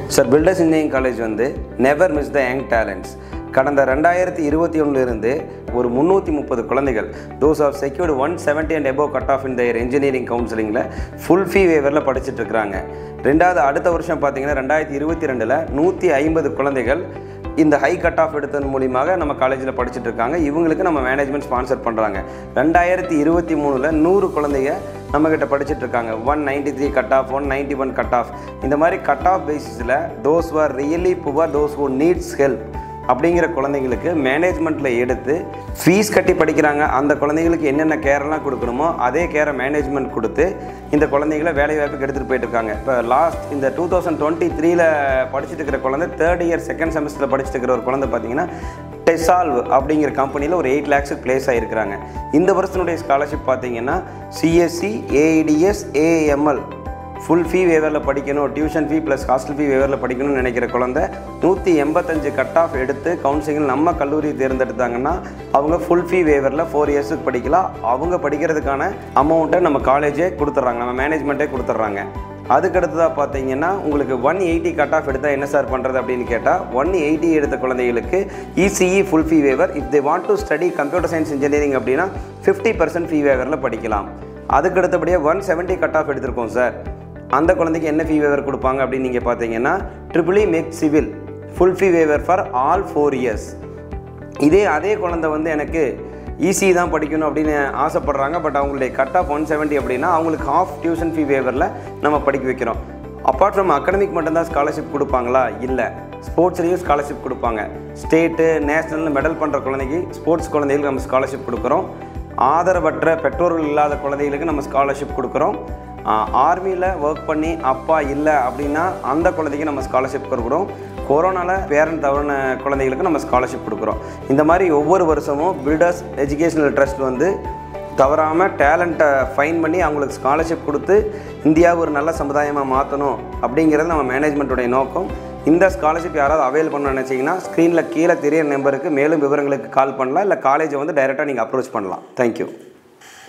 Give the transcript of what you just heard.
sir Builders Engineering College வந்து never miss the young talents கடந்த ரெண்டாயிரத்தி இருபத்தி ஒன்றுலேருந்து ஒரு முந்நூற்றி முப்பது குழந்தைகள் those of secured one seventy and above cut off இந்த இன்ஜினியரிங் கவுன்சிலிங்கில் ஃபுல் ஃபீ வேவரில் படிச்சுட்டு இருக்கிறாங்க ரெண்டாவது அடுத்த வருஷம் பார்த்தீங்கன்னா ரெண்டாயிரத்தி இருபத்தி ரெண்டில் நூற்றி ஐம்பது குழந்தைகள் இந்த ஹை கட் ஆஃப் எடுத்ததன் மூலியமாக நம்ம காலேஜில் படிச்சுட்டு இருக்காங்க இவங்களுக்கு நம்ம மேனேஜ்மெண்ட் ஸ்பான்சர் பண்ணுறாங்க ரெண்டாயிரத்தி இருபத்தி மூணில் நூறு குழந்தைங்க நம்மக்கிட்ட படிச்சுட்டு இருக்காங்க one ninety three cut off one ninety one cut off இந்த மாதிரி கட் ஆஃப் பேசிஸில் those are really poor those who needs help அப்படிங்கிற குழந்தைங்களுக்கு மேனேஜ்மெண்ட்டில் எடுத்து ஃபீஸ் கட்டி படிக்கிறாங்க அந்த குழந்தைங்களுக்கு என்னென்ன கேரெல்லாம் கொடுக்கணுமோ அதே கேரை மேனேஜ்மெண்ட் கொடுத்து இந்த குழந்தைகளை வேலை வாய்ப்புக்கு எடுத்துகிட்டு போயிட்டு இருக்காங்க இப்போ லாஸ்ட் இந்த டூ தௌசண்ட் டுவெண்ட்டி த்ரீல படிச்சுட்டு இருக்கிற குழந்தை தேர்ட் இயர் செகண்ட் செமஸ்டரில் படிச்சுட்டு இருக்கிற ஒரு குழந்தை பார்த்தீங்கன்னா டெசால்வ் அப்படிங்கிற கம்பெனியில் ஒரு எயிட் லேக்ஸுக்கு ப்ளேஸ் ஆகிருக்கிறாங்க இந்த வருஷத்தினுடைய ஸ்காலர்ஷிப் பார்த்தீங்கன்னா CSC AIDS AML full fee வேவரில் படிக்கணும் tuition fee plus hostel fee வேவரில் படிக்கணும்னு நினைக்கிற குழந்தை நூற்றி எண்பத்தஞ்சு கட் ஆஃப் எடுத்து கவுன்சிலிங் நம்ம கல்லூரி தேர்ந்தெடுத்தாங்கன்னா அவங்க ஃபுல் ஃபீ வேவரில் ஃபோர் இயர்ஸுக்கு படிக்கலாம் அவங்க படிக்கிறதுக்கான அமௌண்ட்டை நம்ம காலேஜே கொடுத்துட்றாங்க நம்ம மேனேஜ்மெண்ட்டே கொடுத்துட்றாங்க அதுக்கடுத்ததாக பார்த்தீங்கன்னா உங்களுக்கு ஒன் எயிட்டி கட் ஆஃப் எடுத்தால் என்ன சார் பண்ணுறது அப்படின்னு கேட்டால் ஒன் எயிட்டி எடுத்த குழந்தைகளுக்கு ECE full fee waiver if they want to study computer science engineering அப்படின்னா ஃபிஃப்டி பர்சன்ட் ஃபீ வேவரில் படிக்கலாம் அதுக்கு அடுத்தபடியாக ஒன் செவன்ட்டி கட் ஆஃப் எடுத்திருக்கோம் சார் அந்த குழந்தைக்கு என்ன ஃபீ வேவர் கொடுப்பாங்க அப்படின்னு நீங்கள் பார்த்தீங்கன்னா triple E mech civil full fee waiver for all four years இதே அதே குழந்தை வந்து எனக்கு ஈஸி தான் படிக்கணும் அப்படின்னு ஆசைப்படுறாங்க பட் அவங்களுடைய கட் ஆஃப் ஒன் செவன்ட்டி அப்படின்னா அவங்களுக்கு ஹாஃப் டியூஷன் ஃபீ வேவரில் நம்ம படிக்க வைக்கிறோம் அப்பார்ட் ஃப்ரம் அகடமிக் மட்டும்தான் ஸ்காலர்ஷிப் கொடுப்பாங்களா இல்லை ஸ்போர்ட்ஸ்லேயும் ஸ்காலர்ஷிப் கொடுப்பாங்க ஸ்டேட்டு நேஷ்னல்னு மெடல் பண்ணுற குழந்தைக்கு ஸ்போர்ட்ஸ் குழந்தைகளுக்கு நம்ம ஸ்காலர்ஷிப் கொடுக்குறோம் ஆதரவற்ற பெற்றோர்கள் இல்லாத குழந்தைகளுக்கு நம்ம ஸ்காலர்ஷிப் கொடுக்குறோம் ஆர்மியில் ஒர்க் பண்ணி அப்பா இல்லை அப்படின்னா அந்த குழந்தைக்கு நம்ம ஸ்காலர்ஷிப் கொடுக்குறோம் கொரோனாவில் பேரண்ட் தவறின குழந்தைகளுக்கு நம்ம ஸ்காலர்ஷிப் கொடுக்குறோம் இந்த மாதிரி ஒவ்வொரு வருஷமும் பில்டர்ஸ் எஜுகேஷனல் ட்ரஸ்ட் வந்து தவறாமல் டேலண்ட்டை ஃபைன் பண்ணி அவங்களுக்கு ஸ்காலர்ஷிப் கொடுத்து இந்தியாவை ஒரு நல்ல சமுதாயமாக மாற்றணும் அப்படிங்கிறது நம்ம மேனேஜ்மெண்ட்டுடைய நோக்கம் இந்த ஸ்காலர்ஷிப் யாராவது அவைல் பண்ண நினச்சிங்கன்னா ஸ்க்ரீனில் கீழே தெரிய நம்பருக்கு மேலும் விவரங்களுக்கு கால் பண்ணலாம் இல்லை காலேஜை வந்து டைரெக்டாக நீங்கள் அப்ரோச் பண்ணலாம் தேங்க்யூ